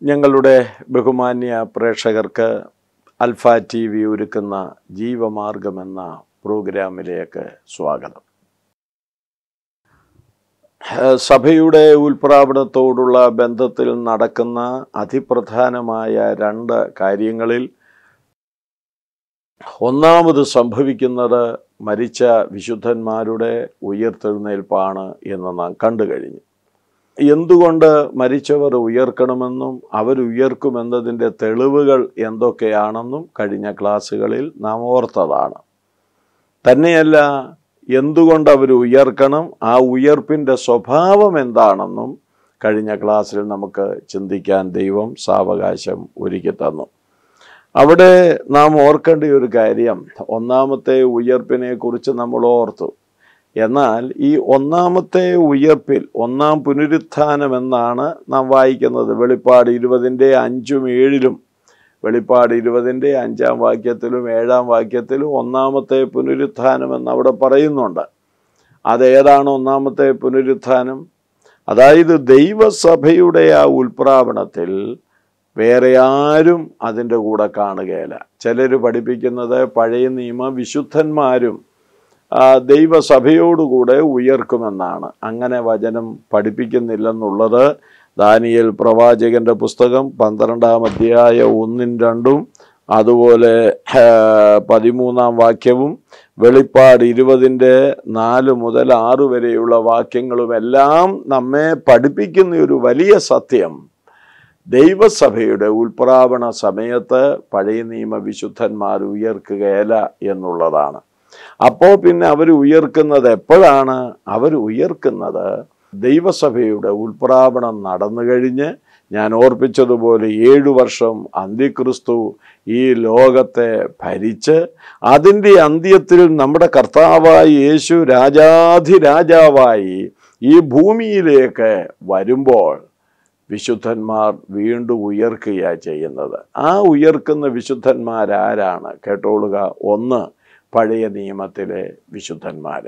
ഞങ്ങളുടെ ബഹുമാന്യ പ്രേക്ഷകർക്ക് അൽഫ ടി വി ഒരുക്കുന്ന ജീവമാർഗം എന്ന പ്രോഗ്രാമിലേക്ക് സ്വാഗതം ഏഹ് സഭയുടെ ഉൽപ്രാപണത്തോടുള്ള ബന്ധത്തിൽ നടക്കുന്ന അതിപ്രധാനമായ രണ്ട് കാര്യങ്ങളിൽ ഒന്നാമത് സംഭവിക്കുന്നത് മരിച്ച വിശുദ്ധന്മാരുടെ ഉയർത്തെഴുന്നേൽപ്പാണ് എന്ന് നാം കണ്ടു കഴിഞ്ഞു എന്തുകൊണ്ട് മരിച്ചവർ ഉയർക്കണമെന്നും അവരുയർക്കുമെന്നതിൻ്റെ തെളിവുകൾ എന്തൊക്കെയാണെന്നും കഴിഞ്ഞ ക്ലാസ്സുകളിൽ നാം ഓർത്തതാണ് തന്നെയല്ല എന്തുകൊണ്ട് അവർ ഉയർക്കണം ആ ഉയർപ്പിൻ്റെ സ്വഭാവം എന്താണെന്നും കഴിഞ്ഞ ക്ലാസ്സിൽ നമുക്ക് ചിന്തിക്കാൻ ദൈവം സാവകാശം ഒരുക്കി തന്നു അവിടെ നാം ഓർക്കേണ്ട ഒരു കാര്യം ഒന്നാമത്തെ ഉയർപ്പിനെ കുറിച്ച് നമ്മൾ ഓർത്തു എന്നാൽ ഈ ഒന്നാമത്തെ ഉയർപ്പിൽ ഒന്നാം പുനരുത്ഥാനം എന്നാണ് നാം വായിക്കുന്നത് വെളിപ്പാട് ഇരുപതിൻ്റെ അഞ്ചും ഏഴിലും വെളിപ്പാട് ഇരുപതിൻ്റെ അഞ്ചാം വാക്യത്തിലും ഏഴാം വാക്യത്തിലും ഒന്നാമത്തെ പുനരുത്ഥാനം എന്ന് അവിടെ പറയുന്നുണ്ട് അതേതാണ് ഒന്നാമത്തെ പുനരുത്ഥാനം അതായത് ദൈവസഭയുടെ ആ ഉൽപ്രാപണത്തിൽ വേറെ ആരും അതിൻ്റെ കൂടെ കാണുകയില്ല ചിലർ പഠിപ്പിക്കുന്നത് പഴയ നിയമ വിശുദ്ധന്മാരും ആ, ദൈവസഭയോടുകൂടെ ഉയർക്കുമെന്നാണ് അങ്ങനെ വചനം പഠിപ്പിക്കുന്നില്ലെന്നുള്ളത് ദാനിയേൽ പ്രവാചകന്റെ പുസ്തകം പന്ത്രണ്ടാം അധ്യായ ഒന്നും രണ്ടും അതുപോലെ ആ, പതിമൂന്നാം വാക്യവും വെളിപ്പാട് ഇരുപതിൻ്റെ നാല് മുതൽ ആറ് വരെയുള്ള വാക്യങ്ങളുമെല്ലാം നമ്മെ പഠിപ്പിക്കുന്ന ഒരു വലിയ സത്യം ദൈവസഭയുടെ ഉൽപ്രാപണ സമയത്ത് പഴയ നിയമ വിശുദ്ധന്മാർ ഉയർക്കുകയില്ല എന്നുള്ളതാണ് അപ്പോൾ പിന്നെ അവർ ഉയർക്കുന്നത് എപ്പോഴാണ് അവർ ഉയർക്കുന്നത് ദൈവസഭയുടെ ഉൽപ്രാപണം നടന്നു കഴിഞ്ഞ് ഞാൻ ഓർപ്പിച്ചതുപോലെ ഏഴു വർഷം അന്ത്യക്രിസ്തു ഈ ലോകത്തെ ഭരിച്ച് അതിൻ്റെ അന്ത്യത്തിൽ നമ്മുടെ കർത്താവായി യേശു രാജാധിരാജാവായി ഈ ഭൂമിയിലേക്ക് വരുമ്പോൾ വിശുദ്ധന്മാർ വീണ്ടും ഉയർക്കുകയാണ് ചെയ്യുന്നത് ആ ഉയർക്കുന്ന വിശുദ്ധന്മാരാരാണ് കേട്ടോളുക ഒന്ന് പഴയ നിയമത്തിലെ വിശുദ്ധന്മാർ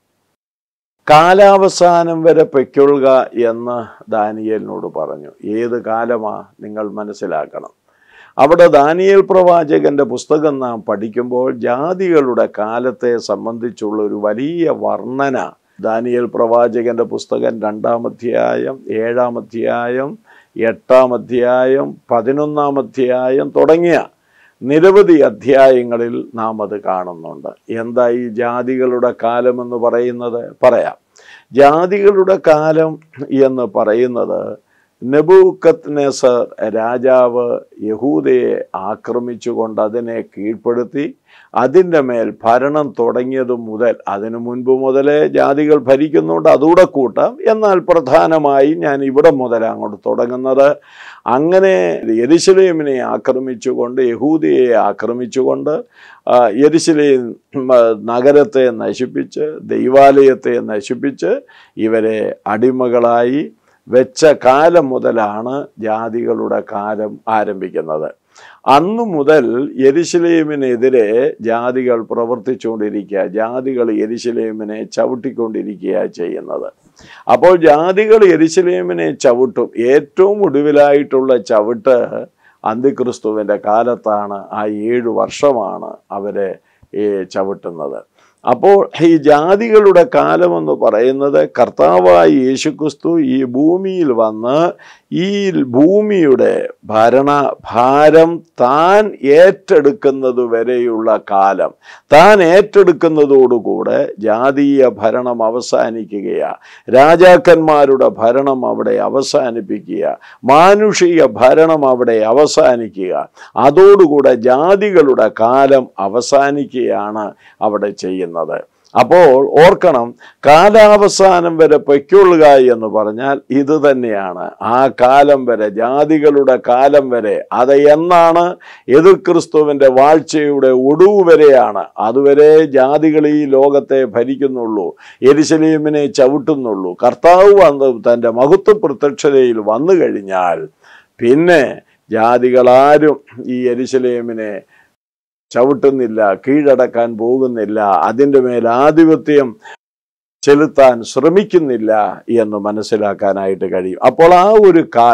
കാലാവസാനം വരെ പൊയ്ക്കൊള്ളുക എന്ന് ദാനിയേലിനോട് പറഞ്ഞു ഏത് കാലമാ നിങ്ങൾ മനസ്സിലാക്കണം അവിടെ ദാനിയേൽ പ്രവാചകന്റെ പുസ്തകം നാം പഠിക്കുമ്പോൾ ജാതികളുടെ കാലത്തെ സംബന്ധിച്ചുള്ള ഒരു വലിയ വർണ്ണന ദാനിയേൽ പ്രവാചകന്റെ പുസ്തകം രണ്ടാം അധ്യായം ഏഴാം അധ്യായം എട്ടാം അധ്യായം പതിനൊന്നാം അധ്യായം തുടങ്ങിയ നിരവധി അധ്യായങ്ങളിൽ നാം അത് കാണുന്നുണ്ട് എന്താ ഈ ജാതികളുടെ കാലമെന്ന് പറയുന്നത് പറയാം ജാതികളുടെ കാലം എന്ന് പറയുന്നത് നെബൂക്കത്ത് നെസർ രാജാവ് യഹൂദയെ ആക്രമിച്ചുകൊണ്ട് അതിനെ കീഴ്പ്പെടുത്തി അതിൻ്റെ മേൽ ഭരണം തുടങ്ങിയത് മുതൽ അതിനു മുൻപ് മുതലേ ജാതികൾ ഭരിക്കുന്നുണ്ട് അതുകൂടെ കൂട്ടാം എന്നാൽ പ്രധാനമായി ഞാൻ ഇവിടെ മുതൽ അങ്ങോട്ട് തുടങ്ങുന്നത് അങ്ങനെ യെരുശലേമിനെ ആക്രമിച്ചുകൊണ്ട് യഹൂദിയെ ആക്രമിച്ചുകൊണ്ട് ആ, യെരുശലേം ഉം, ആ, നഗരത്തെ നശിപ്പിച്ച് ദൈവാലയത്തെ നശിപ്പിച്ച് ഇവരെ അടിമകളായി വെച്ച കാലം മുതലാണ് ജാതികളുടെ കാലം ആരംഭിക്കുന്നത് അന്നു മുതൽ യെരുശലേമിനെതിരെ ജാതികൾ പ്രവർത്തിച്ചുകൊണ്ടിരിക്കുക ജാതികൾ യെരുശലേമിനെ ചവിട്ടിക്കൊണ്ടിരിക്കുക ചെയ്യുന്നത് അപ്പോൾ ജാതികൾ യെരുശലേമിനെ ചവിട്ടും ഏറ്റവും ഒടുവിലായിട്ടുള്ള ചവിട്ട് അന്തിക്രിസ്തുവിൻ്റെ കാലത്താണ് ആ ഏഴു വർഷമാണ് അവരെ ഈ ചവിട്ടുന്നത് അപ്പോൾ ഈ ജാതികളുടെ കാലമെന്ന് പറയുന്നത് കർത്താവായ യേശുക്രിസ്തു ഈ ഭൂമിയിൽ വന്ന് ഈ ഭൂമിയുടെ ഭരണ ഭാരം താൻ ഏറ്റെടുക്കുന്നത് വരെയുള്ള കാലം താൻ ഏറ്റെടുക്കുന്നതോടുകൂടെ ജാതീയ ഭരണം അവസാനിക്കുകയാണ് രാജാക്കന്മാരുടെ ഭരണം അവിടെ അവസാനിപ്പിക്കുക മാനുഷിക ഭരണം അവിടെ അവസാനിക്കുക അതോടുകൂടെ ജാതികളുടെ കാലം അവസാനിക്കുകയാണ് അവിടെ ചെയ്യുന്നത് അപ്പോൾ ഓർക്കണം കാലാവസാനം വരെ പൊയ്ക്കൊള്ളുക എന്ന് പറഞ്ഞാൽ ഇത് തന്നെയാണ് ആ കാലം വരെ ജാതികളുടെ കാലം വരെ അത് എന്നാണ് എതിർ ക്രിസ്തുവിൻ്റെ വാഴ്ചയുടെ ഒടുവ് വരെയാണ് അതുവരെ ജാതികൾ ഈ ലോകത്തെ ഭരിക്കുന്നുള്ളൂ എരിശലീമിനെ ചവിട്ടുന്നുള്ളൂ കർത്താവ് വന്ന് തൻ്റെ മഹത്വ പ്രത്യക്ഷതയിൽ വന്നു കഴിഞ്ഞാൽ പിന്നെ ജാതികളാരും ഈ എരിശലേമിനെ ചവിട്ടുന്നില്ല കീഴടക്കാൻ പോകുന്നില്ല അതിൻ്റെ മേൽ ആധിപത്യം ചെലുത്താൻ ശ്രമിക്കുന്നില്ല എന്ന് മനസ്സിലാക്കാനായിട്ട് കഴിയും അപ്പോൾ ആ ഒരു കാലം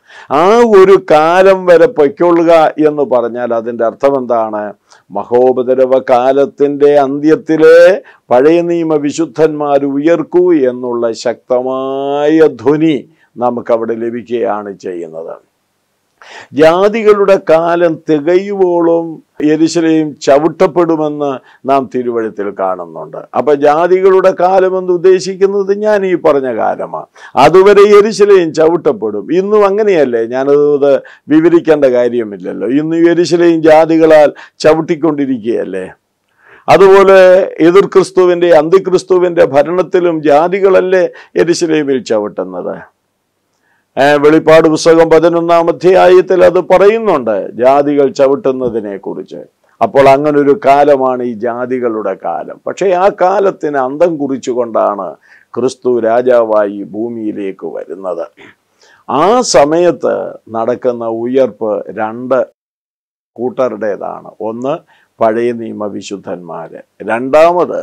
ആ ഒരു കാലം വരെ പൊയ്ക്കൊള്ളുക എന്ന് പറഞ്ഞാൽ അതിൻ്റെ അർത്ഥം എന്താണ് മഹോപദ്രവ കാലത്തിൻ്റെ അന്ത്യത്തിലെ പഴയ നിയമ വിശുദ്ധന്മാർ ഉയർക്കൂ എന്നുള്ള ശക്തമായ ധ്വനി നമുക്കവിടെ ലഭിക്കുകയാണ് ചെയ്യുന്നത് ജാതികളുടെ കാലം തികയുവോളം യെരുശലേം ചവിട്ടപ്പെടുമെന്ന് നാം തിരുവഴുത്തിൽ കാണുന്നുണ്ട് അപ്പൊ ജാതികളുടെ കാലം എന്ന് ഉദ്ദേശിക്കുന്നത് ഞാൻ ഈ പറഞ്ഞ കാലമാണ് അതുവരെ യെരുശലേം ചവിട്ടപ്പെടും ഇന്നും അങ്ങനെയല്ലേ ഞാനത് വിവരിക്കേണ്ട കാര്യമില്ലല്ലോ ഇന്ന് യെരുശലേം ജാതികളാൽ ചവിട്ടിക്കൊണ്ടിരിക്കുകയല്ലേ അതുപോലെ എതിർ ക്രിസ്തുവിൻ്റെ അന്തിക്രിസ്തുവിൻ്റെ ഭരണത്തിലും ജാതികളല്ലേ യെരുശലേമിൽ ചവിട്ടുന്നത് ഏഹ് വെളിപ്പാട് പുസ്തകം പതിനൊന്നാം അധ്യായത്തിൽ അത് പറയുന്നുണ്ട് ജാതികൾ ചവിട്ടുന്നതിനെ കുറിച്ച് അപ്പോൾ അങ്ങനൊരു കാലമാണ് ഈ ജാതികളുടെ കാലം പക്ഷേ ആ കാലത്തിന് അന്തം കുറിച്ചുകൊണ്ടാണ് ക്രിസ്തു രാജാവായി ഭൂമിയിലേക്ക് വരുന്നത് ആ സമയത്ത് നടക്കുന്ന ഉയർപ്പ് രണ്ട് കൂട്ടരുടേതാണ് ഒന്ന് പഴയ നിയമ വിശുദ്ധന്മാര് രണ്ടാമത്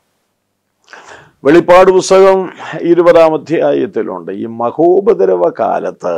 വെളിപ്പാട് പുസ്തകം ഇരുപതാം അധ്യായത്തിലുണ്ട് ഈ മഹോപദ്രവ കാലത്ത്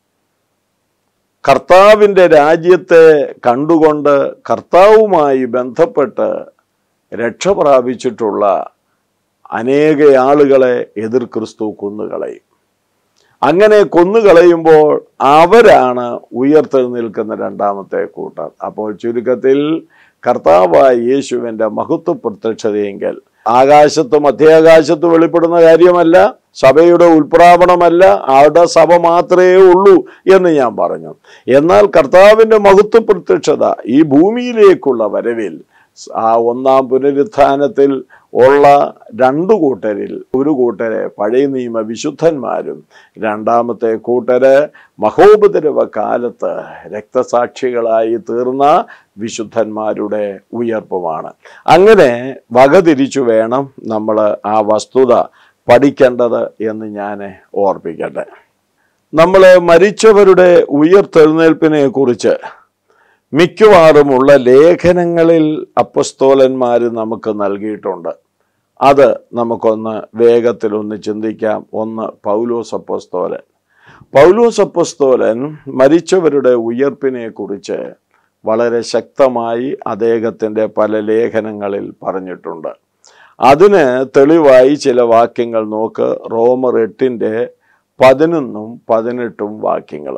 കർത്താവിൻ്റെ രാജ്യത്തെ കണ്ടുകൊണ്ട് കർത്താവുമായി ബന്ധപ്പെട്ട് രക്ഷ പ്രാപിച്ചിട്ടുള്ള അനേക ആളുകളെ എതിർ ക്രിസ്തു കൊന്നുകളയും അങ്ങനെ കൊന്നുകളയുമ്പോൾ അവരാണ് ഉയർത്തെഴുന്നേൽക്കുന്ന രണ്ടാമത്തെ കൂട്ടർ അപ്പോൾ ചുരുക്കത്തിൽ കർത്താവായ യേശുവിൻ്റെ മഹത്വ പ്രത്യക്ഷതയെങ്കിൽ ആകാശത്തും മധ്യാകാശത്ത് വെളിപ്പെടുന്ന കാര്യമല്ല സഭയുടെ ഉൽപ്രാപണമല്ല അവിടെ സഭ മാത്രമേ ഉള്ളൂ എന്ന് ഞാൻ പറഞ്ഞു എന്നാൽ കർത്താവിൻ്റെ മഹത്വ പ്രത്യക്ഷത ഈ ഭൂമിയിലേക്കുള്ള വരവിൽ ആ ഒന്നാം പുനരുത്ഥാനത്തിൽ ഉള്ള രണ്ടു കൂട്ടരിൽ ഒരു കൂട്ടരെ പഴയ നിയമ വിശുദ്ധന്മാരും രണ്ടാമത്തെ കൂട്ടര് മഹോപദ്രവ കാലത്ത് രക്തസാക്ഷികളായി തീർന്ന വിശുദ്ധന്മാരുടെ ഉയർപ്പുമാണ് അങ്ങനെ വകതിരിച്ചു വേണം നമ്മൾ ആ വസ്തുത പഠിക്കേണ്ടത് എന്ന് ഞാൻ ഓർപ്പിക്കട്ടെ നമ്മൾ മരിച്ചവരുടെ ഉയർത്തെഴുന്നേൽപ്പിനെ കുറിച്ച് മിക്കവാറുമുള്ള ലേഖനങ്ങളിൽ അപ്പസ്തോലന്മാർ നമുക്ക് നൽകിയിട്ടുണ്ട് അത് നമുക്കൊന്ന് വേഗത്തിലൊന്ന് ചിന്തിക്കാം ഒന്ന് പൗലോസ് അപ്പസ്തോലൻ പൗലോസ് അപ്പസ്തോലൻ മരിച്ചവരുടെ ഉയർപ്പിനെ കുറിച്ച് വളരെ ശക്തമായി അദ്ദേഹത്തിൻ്റെ പല ലേഖനങ്ങളിൽ പറഞ്ഞിട്ടുണ്ട് അതിന് തെളിവായി ചില വാക്യങ്ങൾ നോക്ക് റോമർ എട്ടിൻ്റെ പതിനൊന്നും പതിനെട്ടും വാക്യങ്ങൾ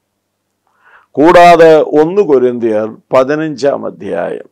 കൂടാതെ ഒന്ന് കൊരിന്തിയർ പതിനഞ്ചാം അധ്യായം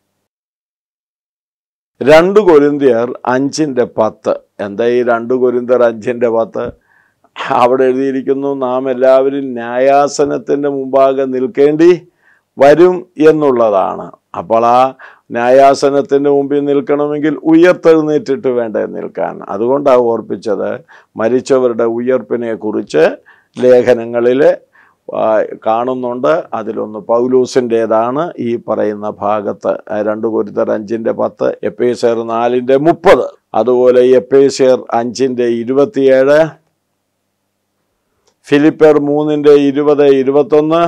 രണ്ട് കൊരിന്തിയർ അഞ്ചിൻ്റെ പത്ത് എന്താ ഈ രണ്ട് കൊരിന്തിയർ അഞ്ചിൻ്റെ പത്ത് അവിടെ എഴുതിയിരിക്കുന്നു നാം എല്ലാവരും ന്യായാസനത്തിൻ്റെ മുമ്പാകെ നിൽക്കേണ്ടി വരും എന്നുള്ളതാണ് അപ്പോൾ ആ ന്യായാസനത്തിൻ്റെ മുമ്പിൽ നിൽക്കണമെങ്കിൽ ഉയർത്തെഴുന്നേറ്റിട്ട് വേണ്ടേ നിൽക്കാൻ അതുകൊണ്ടാണ് ഓർപ്പിച്ചത് മരിച്ചവരുടെ ഉയർപ്പിനെ കുറിച്ച് ലേഖനങ്ങളിൽ കാണുന്നുണ്ട് അതിലൊന്ന് പൗലൂസിൻ്റേതാണ് ഈ പറയുന്ന ഭാഗത്ത് രണ്ട് കുരുത്തർ അഞ്ചിൻ്റെ പത്ത് എപ്പേസർ നാലിൻ്റെ മുപ്പത് അതുപോലെ എപ്പേസർ അഞ്ചിൻ്റെ ഇരുപത്തിയേഴ് ഫിലിപ്പർ മൂന്നിൻ്റെ ഇരുപത് ഇരുപത്തൊന്ന്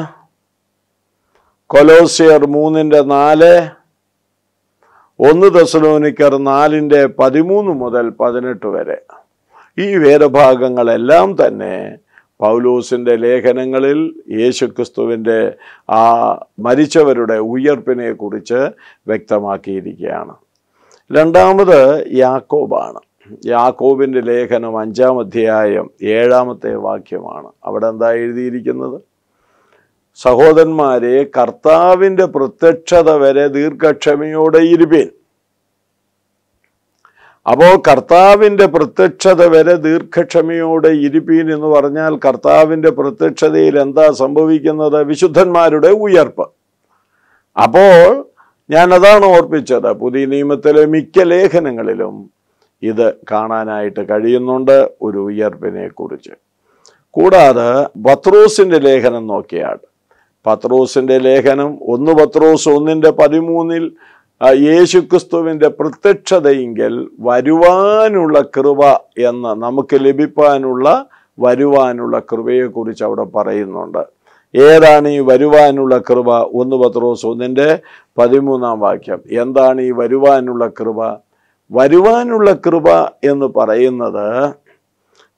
കൊലോസിയർ മൂന്നിൻ്റെ നാല് ഒന്ന് ദശലോനിക്കർ നാലിൻ്റെ പതിമൂന്ന് മുതൽ പതിനെട്ട് വരെ ഈ വേദഭാഗങ്ങളെല്ലാം തന്നെ പൗലോസിൻ്റെ ലേഖനങ്ങളിൽ യേശുക്രിസ്തുവിൻ്റെ ആ മരിച്ചവരുടെ ഉയർപ്പിനെ കുറിച്ച് വ്യക്തമാക്കിയിരിക്കുകയാണ് രണ്ടാമത് യാക്കോബാണ് യാക്കോബിൻ്റെ ലേഖനം അഞ്ചാം അധ്യായം ഏഴാമത്തെ വാക്യമാണ് അവിടെ എന്താ എഴുതിയിരിക്കുന്നത് സഹോദരന്മാരെ കർത്താവിൻ്റെ പ്രത്യക്ഷത വരെ ദീർഘക്ഷമയോടെ ഇരുപേൻ അപ്പോൾ കർത്താവിൻ്റെ പ്രത്യക്ഷത വരെ ദീർഘക്ഷമയോടെ ഇരിപ്പീൻ എന്ന് പറഞ്ഞാൽ കർത്താവിൻ്റെ പ്രത്യക്ഷതയിൽ എന്താ സംഭവിക്കുന്നത് വിശുദ്ധന്മാരുടെ ഉയർപ്പ് അപ്പോൾ ഞാൻ അതാണ് ഓർപ്പിച്ചത് പുതിയ നിയമത്തിലെ മിക്ക ലേഖനങ്ങളിലും ഇത് കാണാനായിട്ട് കഴിയുന്നുണ്ട് ഒരു ഉയർപ്പിനെ കുറിച്ച് കൂടാതെ പത്രോസിൻ്റെ ലേഖനം നോക്കിയാൽ പത്രോസിൻ്റെ ലേഖനം ഒന്ന് പത്രോസ് ഒന്നിൻ്റെ പതിമൂന്നിൽ യേശുക്രിസ്തുവിൻ്റെ പ്രത്യക്ഷതയെങ്കിൽ വരുവാനുള്ള കൃപ എന്ന് നമുക്ക് ലഭിക്കാനുള്ള വരുവാനുള്ള കൃപയെക്കുറിച്ച് അവിടെ പറയുന്നുണ്ട് ഏതാണ് ഈ വരുവാനുള്ള കൃപ ഒന്ന് പത്രോസ് ഒന്നിൻ്റെ പതിമൂന്നാം വാക്യം എന്താണ് ഈ വരുവാനുള്ള കൃപ വരുവാനുള്ള കൃപ എന്ന് പറയുന്നത്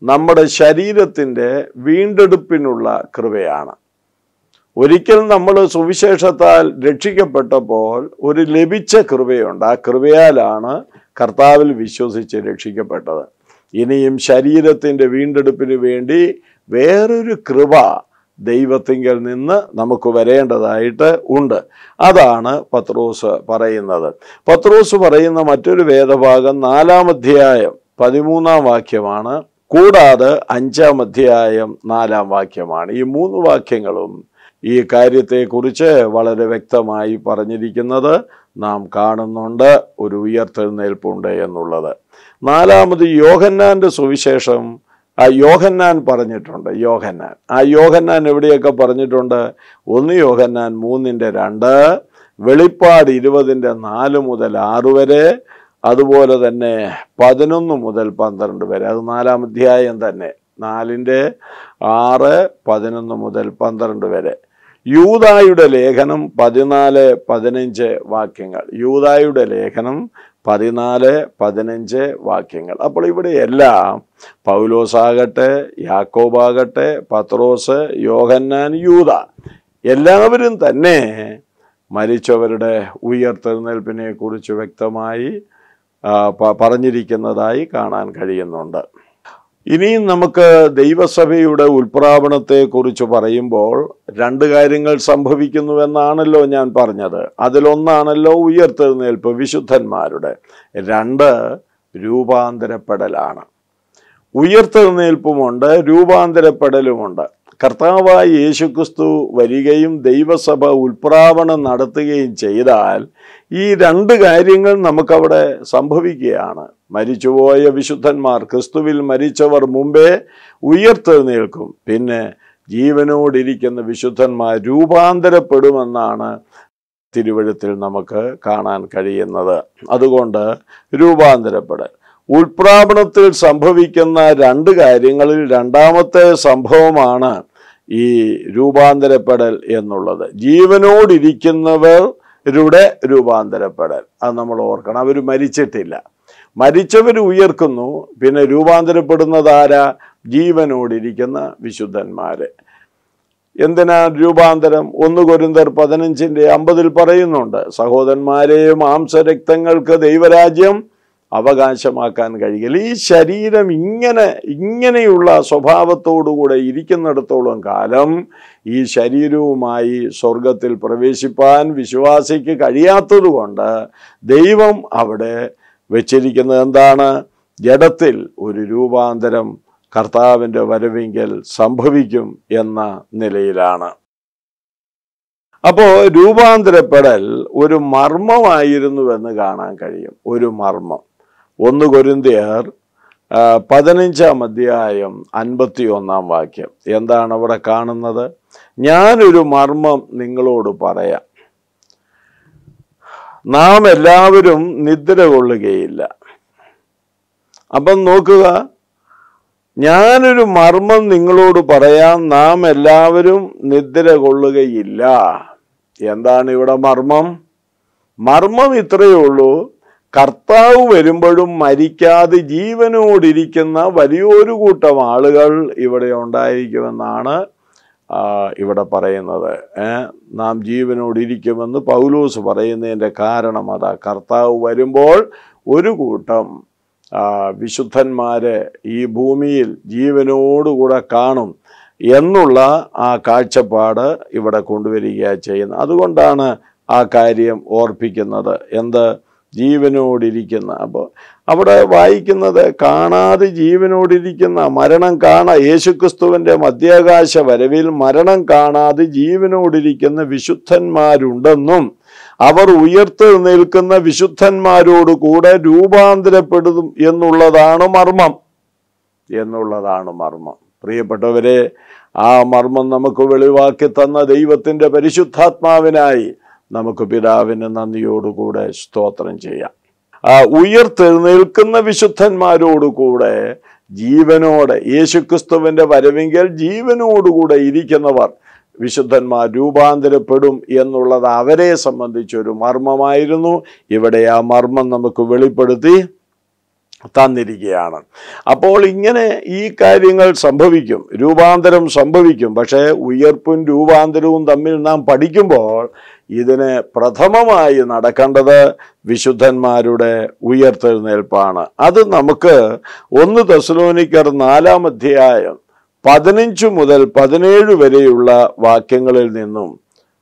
നമ്മുടെ ശരീരത്തിൻ്റെ വീണ്ടെടുപ്പിനുള്ള കൃപയാണ് ഒരിക്കൽ നമ്മൾ സുവിശേഷത്താൽ രക്ഷിക്കപ്പെട്ടപ്പോൾ ഒരു ലഭിച്ച കൃപയുണ്ട് ആ കൃപയാലാണ് കർത്താവിൽ വിശ്വസിച്ച് രക്ഷിക്കപ്പെട്ടത് ഇനിയും ശരീരത്തിൻ്റെ വീണ്ടെടുപ്പിന് വേണ്ടി വേറൊരു കൃപ ദൈവത്തിങ്കൽ നിന്ന് നമുക്ക് വരേണ്ടതായിട്ട് ഉണ്ട് അതാണ് പത്രോസ് പറയുന്നത് പത്രോസ് പറയുന്ന മറ്റൊരു വേദഭാഗം നാലാം അധ്യായം പതിമൂന്നാം വാക്യമാണ് കൂടാതെ അഞ്ചാം അധ്യായം നാലാം വാക്യമാണ് ഈ മൂന്ന് വാക്യങ്ങളും ഈ കാര്യത്തെക്കുറിച്ച് വളരെ വ്യക്തമായി പറഞ്ഞിരിക്കുന്നത് നാം കാണുന്നുണ്ട് ഒരു ഉയർത്തെഴുന്നേൽപ്പുണ്ട് എന്നുള്ളത് നാലാമത് യോഹന്നാന്റെ സുവിശേഷം ആ യോഹന്നാൻ പറഞ്ഞിട്ടുണ്ട് യോഹന്നാൻ ആ യോഹന്നാൻ എവിടെയൊക്കെ പറഞ്ഞിട്ടുണ്ട് ഒന്ന് യോഹന്നാൻ മൂന്നിൻ്റെ രണ്ട് വെളിപ്പാട് ഇരുപതിൻ്റെ നാല് മുതൽ ആറ് വരെ അതുപോലെ തന്നെ പതിനൊന്ന് മുതൽ പന്ത്രണ്ട് വരെ അത് നാലാം അധ്യായം തന്നെ നാലിൻ്റെ ആറ് പതിനൊന്ന് മുതൽ പന്ത്രണ്ട് വരെ യൂതായുടെ ലേഖനം പതിനാല് പതിനഞ്ച് വാക്യങ്ങൾ യൂതായുടെ ലേഖനം പതിനാല് പതിനഞ്ച് വാക്യങ്ങൾ അപ്പോൾ ഇവിടെ എല്ലാം പൗലോസാകട്ടെ യാക്കോബാകട്ടെ പത്രോസ് യോഹന്നാൻ യൂത എല്ലാവരും തന്നെ മരിച്ചവരുടെ ഉയർത്തെഴുന്നേൽപ്പിനെ കുറിച്ച് വ്യക്തമായി ആ, പ- പറഞ്ഞിരിക്കുന്നതായി കാണാൻ കഴിയുന്നുണ്ട് ഇനിയും നമുക്ക് ദൈവസഭയുടെ ഉൽപ്രാപണത്തെ കുറിച്ച് പറയുമ്പോൾ രണ്ട് കാര്യങ്ങൾ സംഭവിക്കുന്നുവെന്നാണല്ലോ ഞാൻ പറഞ്ഞത് അതിലൊന്നാണല്ലോ ഉയർത്തെഴുന്നേൽപ്പ് വിശുദ്ധന്മാരുടെ രണ്ട് രൂപാന്തരപ്പെടലാണ് ഉയർത്തെഴുന്നേൽപ്പുമുണ്ട് രൂപാന്തരപ്പെടലുമുണ്ട് കർത്താവായ യേശുക്രിസ്തു വരികയും ദൈവസഭ ഉൽപ്രാപണം നടത്തുകയും ചെയ്താൽ ഈ രണ്ട് കാര്യങ്ങൾ നമുക്കവിടെ സംഭവിക്കുകയാണ് മരിച്ചുപോയ വിശുദ്ധന്മാർ ക്രിസ്തുവിൽ മരിച്ചവർ മുമ്പേ ഉയർത്തെഴുന്നേൽക്കും പിന്നെ ജീവനോടിരിക്കുന്ന വിശുദ്ധന്മാർ രൂപാന്തരപ്പെടുമെന്നാണ് തിരുവഴുത്തിൽ നമുക്ക് കാണാൻ കഴിയുന്നത് അതുകൊണ്ട് രൂപാന്തരപ്പെടൽ ഉൾപ്രാപണത്തിൽ സംഭവിക്കുന്ന രണ്ട് കാര്യങ്ങളിൽ രണ്ടാമത്തെ സംഭവമാണ് ഈ രൂപാന്തരപ്പെടൽ എന്നുള്ളത് ജീവനോടിരിക്കുന്നവരുടെ രൂപാന്തരപ്പെടൽ അത് നമ്മൾ ഓർക്കണം അവർ മരിച്ചിട്ടില്ല മരിച്ചവർ ഉയർക്കുന്നു പിന്നെ രൂപാന്തരപ്പെടുന്നത് ആരാ ജീവനോടിരിക്കുന്ന വിശുദ്ധന്മാര് എന്തിനാ രൂപാന്തരം ഒന്ന് കൊരിന്തർ പതിനഞ്ചിന്റെ അമ്പതിൽ പറയുന്നുണ്ട് സഹോദരന്മാരെ മാംസരക്തങ്ങൾക്ക് ദൈവരാജ്യം അവകാശമാക്കാൻ കഴിയില്ല ഈ ശരീരം ഇങ്ങനെ ഇങ്ങനെയുള്ള സ്വഭാവത്തോടുകൂടെ ഇരിക്കുന്നിടത്തോളം കാലം ഈ ശരീരവുമായി സ്വർഗത്തിൽ പ്രവേശിപ്പാൻ വിശ്വാസിക്ക് കഴിയാത്തതുകൊണ്ട് ദൈവം അവിടെ വെച്ചിരിക്കുന്നത് എന്താണ് ജഡത്തിൽ ഒരു രൂപാന്തരം കർത്താവിൻ്റെ വരവിങ്കൽ സംഭവിക്കും എന്ന നിലയിലാണ് അപ്പോൾ രൂപാന്തരപ്പെടൽ ഒരു മർമ്മമായിരുന്നുവെന്ന് കാണാൻ കഴിയും ഒരു മർമ്മം ഒന്ന് കൊരിന്തിയർ ആ, പതിനഞ്ചാം അധ്യായം അൻപത്തി ഒന്നാം വാക്യം എന്താണ് അവിടെ കാണുന്നത് ഞാനൊരു മർമ്മം നിങ്ങളോട് പറയാം നാം എല്ലാവരും നിദ്ര കൊള്ളുകയില്ല അപ്പം നോക്കുക ഞാനൊരു മർമ്മം നിങ്ങളോട് പറയാം നാം എല്ലാവരും നിദ്ര കൊള്ളുകയില്ല എന്താണ് ഇവിടെ മർമ്മം മർമ്മം ഇത്രയേ ഉള്ളൂ കർത്താവ് വരുമ്പോഴും മരിക്കാതെ ജീവനോടിരിക്കുന്ന വലിയൊരു കൂട്ടം ആളുകൾ ഇവിടെ ഉണ്ടായിരിക്കുമെന്നാണ് ആ, ഇവിടെ പറയുന്നത് ഏ, നാം ജീവനോടിരിക്കുമെന്ന് പൗലോസ് പറയുന്നതിൻ്റെ കാരണം അതാ കർത്താവ് വരുമ്പോൾ ഒരു കൂട്ടം ആ, വിശുദ്ധന്മാരെ ഈ ഭൂമിയിൽ ജീവനോടുകൂടെ കാണും എന്നുള്ള ആ കാഴ്ചപ്പാട് ഇവിടെ കൊണ്ടുവരിക ചെയ്യുന്നത് അതുകൊണ്ടാണ് ആ കാര്യം ഓർപ്പിക്കുന്നത് എന്ത് ജീവനോടിരിക്കുന്ന അപ്പോൾ അവിടെ വായിക്കുന്നത് കാണാതെ ജീവനോടിരിക്കുന്ന മരണം കാണാ യേശുക്രിസ്തുവിൻ്റെ മധ്യാകാശ വരവിൽ മരണം കാണാതെ ജീവനോടിരിക്കുന്ന വിശുദ്ധന്മാരുണ്ടെന്നും അവർ ഉയർത്തെഴുന്നേൽക്കുന്ന വിശുദ്ധന്മാരോട് കൂടെ രൂപാന്തരപ്പെടും എന്നുള്ളതാണ് മർമ്മം എന്നുള്ളതാണ് മർമ്മം പ്രിയപ്പെട്ടവരെ ആ മർമ്മം നമുക്ക് വെളിവാക്കി തന്ന ദൈവത്തിൻ്റെ പരിശുദ്ധാത്മാവിനായി നമുക്ക് പിതാവിന് നന്ദിയോടുകൂടെ സ്തോത്രം ചെയ്യാം ആ ഉയർത്തെഴുന്നേൽക്കുന്ന വിശുദ്ധന്മാരോടുകൂടെ ജീവനോടെ യേശുക്രിസ്തുവിൻ്റെ വരവെങ്കിൽ ജീവനോടുകൂടെ ഇരിക്കുന്നവർ വിശുദ്ധന്മാർ രൂപാന്തരപ്പെടും എന്നുള്ളത് അവരെ സംബന്ധിച്ചൊരു മർമ്മമായിരുന്നു ഇവിടെ ആ മർമ്മം നമുക്ക് വെളിപ്പെടുത്തി തന്നിരിക്കുകയാണ് അപ്പോൾ ഇങ്ങനെ ഈ കാര്യങ്ങൾ സംഭവിക്കും രൂപാന്തരം സംഭവിക്കും പക്ഷേ ഉയർപ്പും രൂപാന്തരവും തമ്മിൽ നാം പഠിക്കുമ്പോൾ ഇതിന് പ്രഥമമായി നടക്കേണ്ടത് വിശുദ്ധന്മാരുടെ ഉയർത്തെഴുന്നേൽപ്പാണ് അത് നമുക്ക് ഒന്ന് തെസലോനിക്കർ നാലാം അധ്യായം പതിനഞ്ച് മുതൽ പതിനേഴ് വരെയുള്ള വാക്യങ്ങളിൽ നിന്നും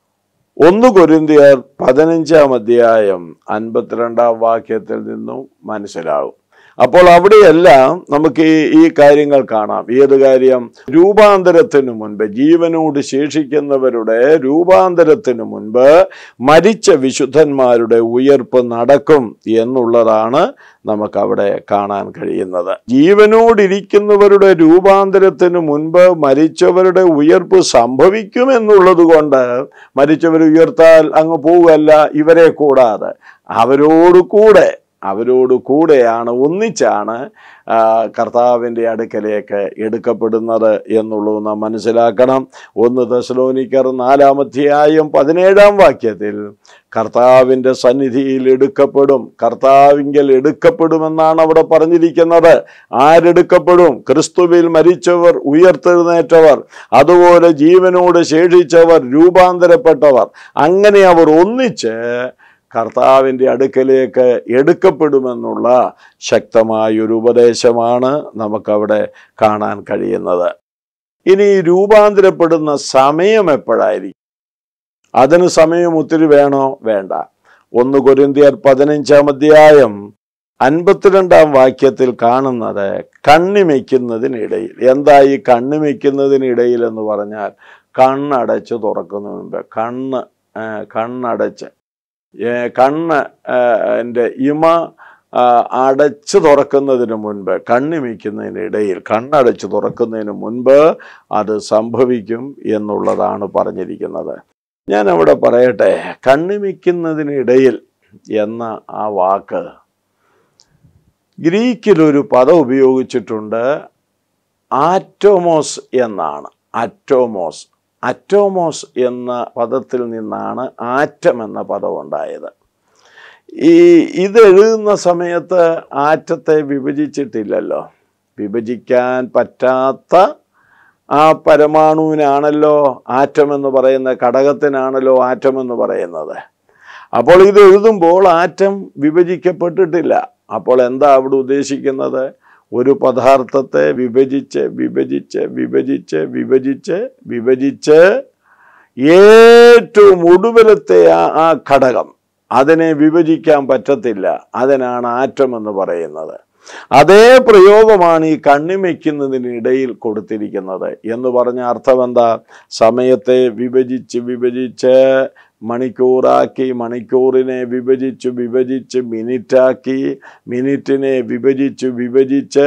ഒന്ന് കൊരിന്തിയർ പതിനഞ്ചാം അധ്യായം അൻപത്തിരണ്ടാം വാക്യത്തിൽ നിന്നും മനസ്സിലാവും അപ്പോൾ അവിടെയെല്ലാം നമുക്ക് ഈ ഈ കാര്യങ്ങൾ കാണാം ഏത് കാര്യം രൂപാന്തരത്തിനു മുൻപ് ജീവനോട് ശേഷിക്കുന്നവരുടെ രൂപാന്തരത്തിനു മുൻപ് മരിച്ച വിശുദ്ധന്മാരുടെ ഉയർപ്പ് നടക്കും എന്നുള്ളതാണ് നമുക്കവിടെ കാണാൻ കഴിയുന്നത് ജീവനോടിരിക്കുന്നവരുടെ രൂപാന്തരത്തിന് മുൻപ് മരിച്ചവരുടെ ഉയർപ്പ് സംഭവിക്കുമെന്നുള്ളത് കൊണ്ട് മരിച്ചവർ ഉയർത്താൽ അങ്ങ് പോവുകയല്ല ഇവരെ കൂടാതെ അവരോട് കൂടെ അവരോട് കൂടെയാണ് ഒന്നിച്ചാണ് ആ, കർത്താവിൻ്റെ അടുക്കലേക്ക് എടുക്കപ്പെടുന്നത് എന്നുള്ളത് നാം മനസ്സിലാക്കണം ഒന്ന് ദശലോനിക്കർ നാലാമധ്യായം പതിനേഴാം വാക്യത്തിൽ കർത്താവിൻ്റെ സന്നിധിയിൽ എടുക്കപ്പെടും കർത്താവിങ്കൽ എടുക്കപ്പെടുമെന്നാണ് അവിടെ പറഞ്ഞിരിക്കുന്നത് ആരെടുക്കപ്പെടും ക്രിസ്തുവിൽ മരിച്ചവർ ഉയർത്തെഴുന്നേറ്റവർ അതുപോലെ ജീവനോട് ശേഷിച്ചവർ രൂപാന്തരപ്പെട്ടവർ അങ്ങനെ അവർ ഒന്നിച്ച് കർത്താവിൻ്റെ അടുക്കലേക്ക് എടുക്കപ്പെടുമെന്നുള്ള ശക്തമായൊരു ഉപദേശമാണ് നമുക്കവിടെ കാണാൻ കഴിയുന്നത് ഇനി ഈ രൂപാന്തരപ്പെടുന്ന സമയം എപ്പോഴായിരിക്കും അതിന് സമയം ഒത്തിരി വേണോ വേണ്ട ഒന്ന് കൊരിന്തിയർ പതിനഞ്ചാം അധ്യായം അൻപത്തിരണ്ടാം വാക്യത്തിൽ കാണുന്നത് കണ്ണിമയ്ക്കുന്നതിനിടയിൽ എന്താ ഈ കണ്ണിമയ്ക്കുന്നതിനിടയിൽ എന്ന് പറഞ്ഞാൽ കണ്ണടച്ച് തുറക്കുന്നതിന് മുമ്പ് കണ്ണ് ആ, കണ്ണടച്ച് ഏ, കണ്ണ് ആ, എൻ്റെ ഇമ ആ, അടച്ചു തുറക്കുന്നതിന് മുൻപ് കണ്ണിമിക്കുന്നതിനിടയിൽ കണ്ണടച്ച് തുറക്കുന്നതിന് മുൻപ് അത് സംഭവിക്കും എന്നുള്ളതാണ് പറഞ്ഞിരിക്കുന്നത് ഞാൻ അവിടെ പറയട്ടെ കണ്ണിമിക്കുന്നതിനിടയിൽ എന്ന ആ വാക്ക് ഗ്രീക്കിലൊരു പദം ഉപയോഗിച്ചിട്ടുണ്ട് ആറ്റോമോസ് എന്നാണ് അറ്റോമോസ് അറ്റോമോസ് എന്ന പദത്തിൽ നിന്നാണ് ആറ്റം എന്ന പദം ഉണ്ടായത് ഈ ഇത് എഴുതുന്ന സമയത്ത് ആറ്റത്തെ വിഭജിച്ചിട്ടില്ലല്ലോ വിഭജിക്കാൻ പറ്റാത്ത ആ പരമാണുവിനാണല്ലോ ആറ്റം എന്ന് പറയുന്ന ഘടകത്തിനാണല്ലോ ആറ്റം എന്ന് പറയുന്നത് അപ്പോൾ ഇത് എഴുതുമ്പോൾ ആറ്റം വിഭജിക്കപ്പെട്ടിട്ടില്ല അപ്പോൾ എന്താ അവിടെ ഉദ്ദേശിക്കുന്നത് ഒരു പദാർത്ഥത്തെ വിഭജിച്ച് വിഭജിച്ച് വിഭജിച്ച് വിഭജിച്ച് വിഭജിച്ച് ഏറ്റവും ഒടുവിലത്തെ ആ ആ ഘടകം അതിനെ വിഭജിക്കാൻ പറ്റത്തില്ല അതിനാണ് ആറ്റം എന്ന് പറയുന്നത് അതേ പ്രയോഗമാണ് ഈ കണ്ണിമയ്ക്കുന്നതിനിടയിൽ കൊടുത്തിരിക്കുന്നത് എന്ന് പറഞ്ഞ അർത്ഥം എന്താ സമയത്തെ വിഭജിച്ച് വിഭജിച്ച് മണിക്കൂറാക്കി മണിക്കൂറിനെ വിഭജിച്ച് വിഭജിച്ച് മിനിറ്റാക്കി മിനിറ്റിനെ വിഭജിച്ച് വിഭജിച്ച്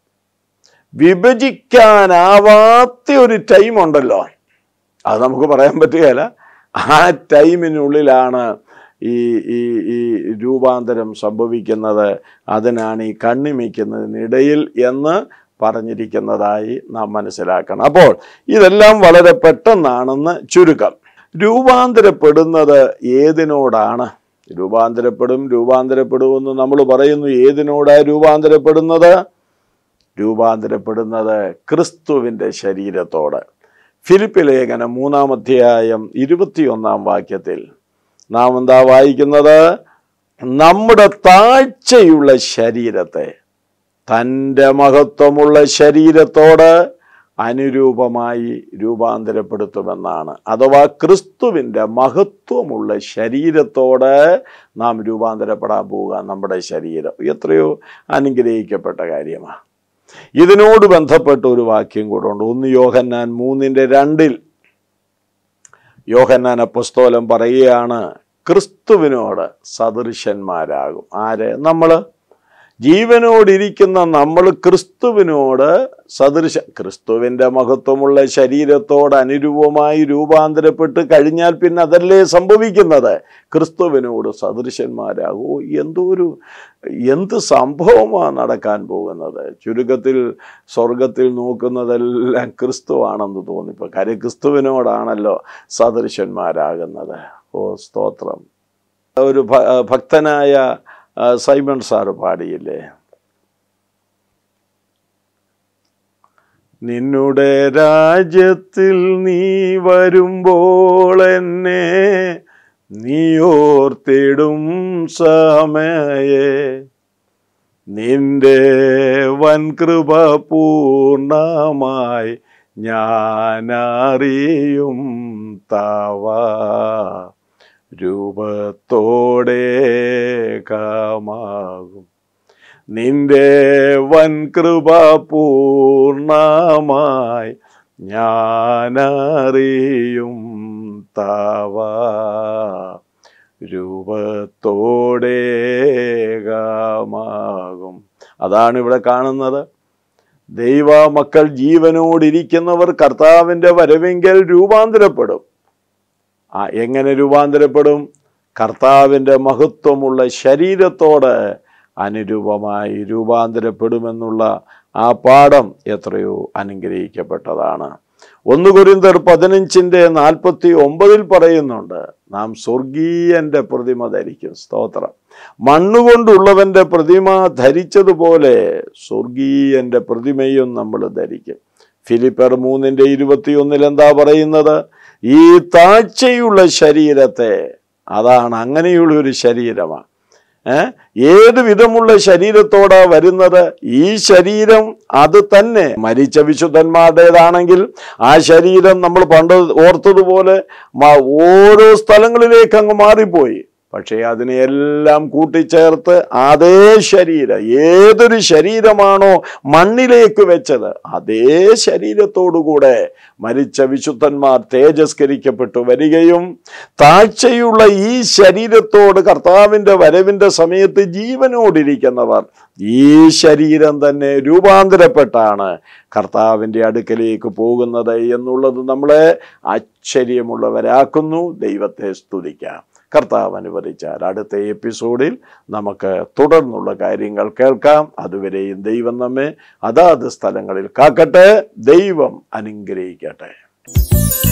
വിഭജിക്കാനാവാത്ത ഒരു ടൈം ഉണ്ടല്ലോ അത് നമുക്ക് പറയാൻ പറ്റുകയില്ല ആ ടൈമിനുള്ളിലാണ് ഈ ഈ ഈ രൂപാന്തരം സംഭവിക്കുന്നത് അതിനാണ് ഈ കണ്ണിമിക്കുന്നതിനിടയിൽ എന്ന് പറഞ്ഞിരിക്കുന്നതായി നാം മനസ്സിലാക്കണം അപ്പോൾ ഇതെല്ലാം വളരെ പെട്ടെന്നാണെന്ന് ചുരുക്കം രൂപാന്തരപ്പെടുന്നത് ഏതിനോടാണ് രൂപാന്തരപ്പെടും രൂപാന്തരപ്പെടുമെന്ന് നമ്മൾ പറയുന്നു ഏതിനോടാ രൂപാന്തരപ്പെടുന്നത് രൂപാന്തരപ്പെടുന്നത് ക്രിസ്തുവിൻ്റെ ശരീരത്തോട് ഫിലിപ്പ് ലേഖനം മൂന്നാം അധ്യായം ഇരുപത്തിയൊന്നാം വാക്യത്തിൽ നാം എന്താ വായിക്കുന്നത് നമ്മുടെ താഴ്ചയുള്ള ശരീരത്തെ തൻ്റെ മഹത്വമുള്ള ശരീരത്തോട് അനുരൂപമായി രൂപാന്തരപ്പെടുത്തുമെന്നാണ് അഥവാ ക്രിസ്തുവിൻ്റെ മഹത്വമുള്ള ശരീരത്തോട് നാം രൂപാന്തരപ്പെടാൻ പോവുക നമ്മുടെ ശരീരം എത്രയോ അനുഗ്രഹിക്കപ്പെട്ട കാര്യമാണ് ഇതിനോട് ബന്ധപ്പെട്ട ഒരു വാക്യം കൂടെ ഉണ്ട് ഒന്ന് യോഹന്നാൻ മൂന്നിൻ്റെ രണ്ടിൽ യോഹന്നാൻ അപ്പസ്തോലം പറയുകയാണ് ക്രിസ്തുവിനോട് സദൃശന്മാരാകും ആര് നമ്മൾ ജീവനോടിരിക്കുന്ന നമ്മൾ ക്രിസ്തുവിനോട് സദൃശ ക്രിസ്തുവിൻ്റെ മഹത്വമുള്ള ശരീരത്തോട് അനുരൂപമായി രൂപാന്തരപ്പെട്ട് കഴിഞ്ഞാൽ പിന്നെ അതല്ലേ സംഭവിക്കുന്നത് ക്രിസ്തുവിനോട് സദൃശന്മാരാകൂ എന്തോ ഒരു എന്ത് സംഭവമാണ് നടക്കാൻ പോകുന്നത് ചുരുക്കത്തിൽ സ്വർഗത്തിൽ നോക്കുന്നതെല്ലാം ക്രിസ്തുവാണെന്ന് തോന്നിപ്പോൾ കാര്യം ക്രിസ്തുവിനോടാണല്ലോ സദൃശന്മാരാകുന്നത് ഓ സ്തോത്രം ഒരു ഭ- ഭക്തനായ ആ, സൈമൺ സാറ് പാടിയില്ലേ നിന്നുടെ രാജ്യത്തിൽ നീ വരുമ്പോൾ എന്നെ നീ ഓർത്തിടും സമയേ നിന്റെ വൻകൃപ പൂർണ്ണമായി ഞാനറിയും തവ രൂപത്തോടെ കാമാകും നിന്റെ വൻകൃപ പൂർണ്ണമായി ഞാനറിയും തവ രൂപത്തോടെ കാമാകും അതാണ് ഇവിടെ കാണുന്നത് ദൈവ മക്കൾ ജീവനോടിരിക്കുന്നവർ കർത്താവിൻ്റെ വരവെങ്കിൽ രൂപാന്തരപ്പെടും ആ എങ്ങനെ രൂപാന്തരപ്പെടും കർത്താവിൻ്റെ മഹത്വമുള്ള ശരീരത്തോട് അനുരൂപമായി രൂപാന്തരപ്പെടുമെന്നുള്ള ആ പാഠം എത്രയോ അനുഗ്രഹിക്കപ്പെട്ടതാണ് ഒന്ന് കുരിന്തർ പതിനഞ്ചിൻ്റെ നാൽപ്പത്തി ഒമ്പതിൽ പറയുന്നുണ്ട് നാം സ്വർഗീയന്റെ പ്രതിമ ധരിക്കും സ്തോത്രം മണ്ണുകൊണ്ടുള്ളവന്റെ പ്രതിമ ധരിച്ചതുപോലെ സ്വർഗീയന്റെ പ്രതിമയും നമ്മൾ ധരിക്കും ഫിലിപ്പർ മൂന്നിൻ്റെ ഇരുപത്തിയൊന്നിൽ എന്താ പറയുന്നത് ഈ താഴ്ചയുള്ള ശരീരത്തെ അതാണ് അങ്ങനെയുള്ള ഒരു ശരീരമാണ് ഏ? ഏത് വിധമുള്ള ശരീരത്തോടാ വരുന്നത് ഈ ശരീരം അത് തന്നെ മരിച്ച വിശുദ്ധന്മാരുടേതാണെങ്കിൽ ആ ശരീരം നമ്മൾ പണ്ട് ഓർത്തതുപോലെ മ- ഓരോ സ്ഥലങ്ങളിലേക്ക് അങ്ങ് മാറിപ്പോയി പക്ഷേ അതിനെയെല്ലാം കൂട്ടിച്ചേർത്ത് അതേ ശരീരം ഏതൊരു ശരീരമാണോ മണ്ണിലേക്ക് വെച്ചത് അതേ ശരീരത്തോടുകൂടെ മരിച്ച വിശുദ്ധന്മാർ തേജസ്കരിക്കപ്പെട്ടു വരികയും താഴ്ചയുള്ള ഈ ശരീരത്തോട് കർത്താവിൻ്റെ വരവിൻ്റെ സമയത്ത് ജീവനോടിരിക്കുന്നവർ ഈ ശരീരം തന്നെ രൂപാന്തരപ്പെട്ടാണ് കർത്താവിൻ്റെ അടുക്കലേക്ക് പോകുന്നത് എന്നുള്ളത് നമ്മളെ ആശ്ചര്യമുള്ളവരാക്കുന്നു ദൈവത്തെ സ്തുതിക്കാം കർത്താവ് അനുവദിച്ചാൽ അടുത്ത എപ്പിസോഡിൽ നമുക്ക് തുടർന്നുള്ള കാര്യങ്ങൾ കേൾക്കാം അതുവരെയും ദൈവം നമ്മെ അതാത് സ്ഥലങ്ങളിൽ കാക്കട്ടെ ദൈവം അനുഗ്രഹിക്കട്ടെ